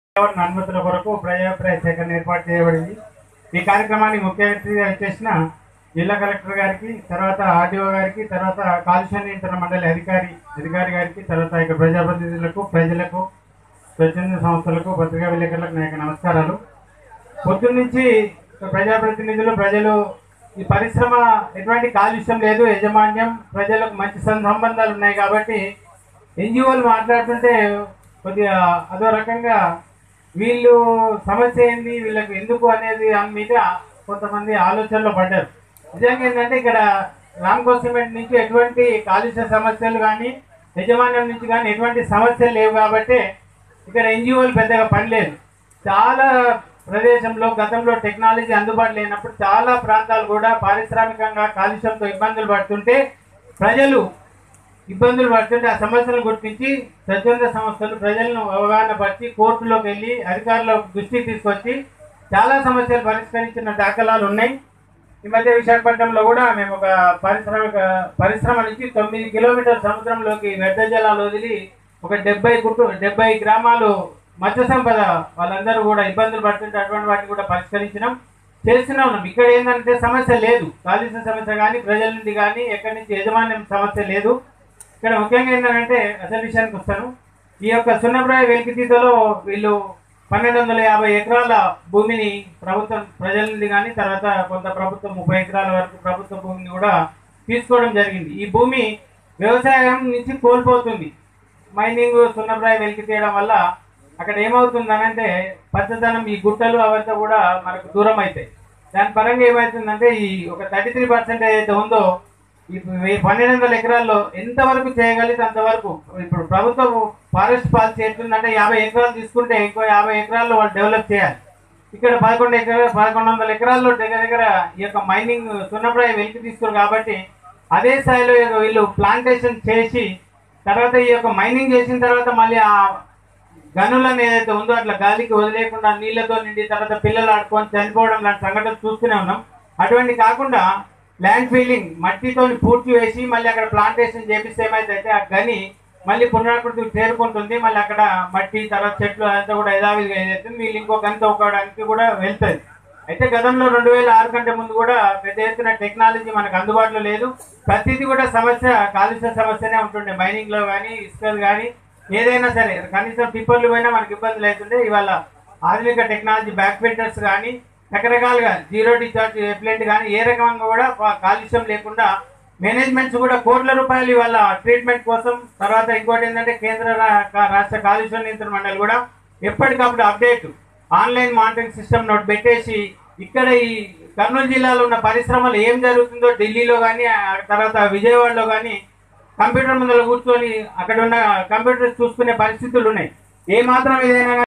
పర్యావరణ అనుమతుల కొరకు ప్రజాభిప్రాయ సేకరణ ఏర్పాటు చేయబడింది ఈ కార్యక్రమానికి ముఖ్య అతిథిగా చేసిన జిల్లా కలెక్టర్ గారికి తర్వాత ఆర్డీఓ గారికి తర్వాత కాలుష్య నియంత్రణ మండలి అధికారి అధికారి గారికి తర్వాత ఇక ప్రజాప్రతినిధులకు ప్రజలకు స్వచ్ఛంద సంస్థలకు పత్రికా విలేకరులకు నా యొక్క నమస్కారాలు పొద్దున్న నుంచి ప్రజాప్రతినిధులు ప్రజలు ఈ పరిశ్రమ ఎటువంటి కాలుష్యం లేదు యజమాన్యం ప్రజలకు మంచి సం- సంబంధాలు ఉన్నాయి కాబట్టి ఎన్జిఓలు మాట్లాడుతుంటే కొద్దిగా అదో రకంగా వీళ్ళు సమస్య ఏంది వీళ్ళకి ఎందుకు అనేది దాని మీద కొంతమంది ఆలోచనలో పడ్డారు నిజంగా ఏంటంటే ఇక్కడ రామ్కో సిమెంట్ నుంచి ఎటువంటి కాలుష్య సమస్యలు కానీ యజమాన్యం నుంచి కానీ ఎటువంటి సమస్యలు లేవు కాబట్టి ఇక్కడ ఎన్జిఓలు పెద్దగా పని లేదు చాలా ప్రదేశంలో గతంలో టెక్నాలజీ అందుబాటు లేనప్పుడు చాలా ప్రాంతాలు కూడా పారిశ్రామికంగా కాలుష్యంతో ఇబ్బందులు పడుతుంటే ప్రజలు ఇబ్బందులు పడుతుంటే ఆ సమస్యలను గుర్తించి స్వచ్ఛంద సంస్థలు ప్రజలను అవగాహన పరిచి కోర్టులోకి వెళ్ళి అధికారుల దృష్టికి తీసుకొచ్చి చాలా సమస్యలు పరిష్కరించిన దాఖలాలు ఉన్నాయి ఈ మధ్య విశాఖపట్నంలో కూడా మేము ఒక పారిశ్రామిక పరిశ్రమ నుంచి తొమ్మిది కిలోమీటర్ సముద్రంలోకి వ్యర్థ జలాలు వదిలి ఒక డెబ్బై కుటు డెబ్బై గ్రామాలు మత్స్య సంపద వాళ్ళందరూ కూడా ఇబ్బందులు పడుతుంటే అటువంటి వాటిని కూడా పరిష్కరించినాం చేస్తూనే ఉన్నాం ఇక్కడ ఏంటంటే సమస్య లేదు కాలుష్య సమస్య కానీ ప్రజల నుండి కానీ ఎక్కడి నుంచి యజమాన్యం సమస్య లేదు ఇక్కడ ముఖ్యంగా ఏంటంటే అసలు విషయానికి వస్తాను ఈ యొక్క సున్నప్రాయ వెలికితీతలో వీళ్ళు పన్నెండు వందల యాభై ఎకరాల భూమిని ప్రభుత్వం ప్రజల నుండి కానీ తర్వాత కొంత ప్రభుత్వం ముప్పై ఎకరాల వరకు ప్రభుత్వ భూమిని కూడా తీసుకోవడం జరిగింది ఈ భూమి వ్యవసాయం నుంచి కోల్పోతుంది మైనింగ్ సున్నప్రాయ వెలికి తీయడం వల్ల అక్కడ ఏమవుతుంది అంటే పచ్చదనం ఈ గుట్టలు అవంతా కూడా మనకు దూరం అవుతాయి దాని పరంగా ఏమవుతుందంటే ఈ ఒక థర్టీ త్రీ పర్సెంట్ ఏదైతే ఉందో ఈ వెయ్యి- పన్నెండు వందల ఎకరాల్లో ఎంతవరకు చేయగలిగితే అంతవరకు ఇప్పుడు ప్రభుత్వం ఫారెస్ట్ పాలసీ ఎట్లుందంటే యాభై ఎకరాలు తీసుకుంటే ఇంకో యాభై ఎకరాల్లో వాళ్ళు డెవలప్ చేయాలి ఇక్కడ పదకొండు ఎకరా పదకొండు వందల ఎకరాల్లో దగ్గర దగ్గర ఈ యొక్క మైనింగ్ సున్నప్రాయ వెలికి తీస్తారు కాబట్టి అదే స్థాయిలో ఇక వీళ్ళు ప్లాంటేషన్ చేసి తర్వాత ఈ యొక్క మైనింగ్ చేసిన తర్వాత మళ్ళీ ఆ గనులను ఏదైతే ఉందో అట్లా గాలికి వదిలేకుండా నీళ్లతో నిండి తర్వాత పిల్లలు ఆడుకొని చనిపోవడం లాంటి సంఘటనలు చూస్తూనే ఉన్నాం అటువంటి కాకుండా ల్యాండ్ ఫీలింగ్ మట్టితో పూర్తి వేసి మళ్ళీ అక్కడ ప్లాంటేషన్ చేపిస్తే ఏమైతే ఆ గని మళ్ళీ పునరాకృతికి చేరుకుంటుంది మళ్ళీ అక్కడ మట్టి తర్వాత చెట్లు అదంతా కూడా యథావిధిగా ఏదైతే వీళ్ళు ఇంకో గని తవ్వుకోవడానికి కూడా వెళ్తుంది అయితే గతంలో రెండు వేల ఆరు కంటే ముందు కూడా పెద్ద ఎత్తున టెక్నాలజీ మనకు అందుబాటులో లేదు ప్రతిదీ కూడా సమస్య కాలుష్య సమస్యనే ఉంటుండే మైనింగ్ లో కానీ ఇసుకలు కానీ ఏదైనా సరే కనీసం టిప్పర్లు పోయినా మనకి ఇబ్బందులు అవుతుండే ఇవాళ ఆధునిక టెక్నాలజీ బ్యాక్ ఫిల్టర్స్ కానీ రకరకాలుగా జీరో డిశ్చార్జ్ ఎప్లెంట్ కానీ ఏ రకంగా కూడా ప- కాలుష్యం లేకుండా మేనేజ్మెంట్స్ కూడా కోట్ల రూపాయలు ఇవాళ ట్రీట్మెంట్ కోసం తర్వాత ఇంకోటి ఏంటంటే కేంద్ర రా- కా- రాష్ట్ర కాలుష్య నియంత్రణ మండలి కూడా ఎప్పటికప్పుడు update online monitoring system note పెట్టేసి ఇక్కడ ఈ కర్నూలు జిల్లాలో ఉన్న పరిశ్రమలు ఏం జరుగుతుందో ఢిల్లీలో కానీ తర్వాత విజయవాడలో కానీ కంప్యూటర్ ముందర కూర్చొని అక్కడ ఉన్న కంప్యూటర్స్ చూసుకునే పరిస్థితులు ఉన్నాయి ఏ మాత్రం ఏదైనా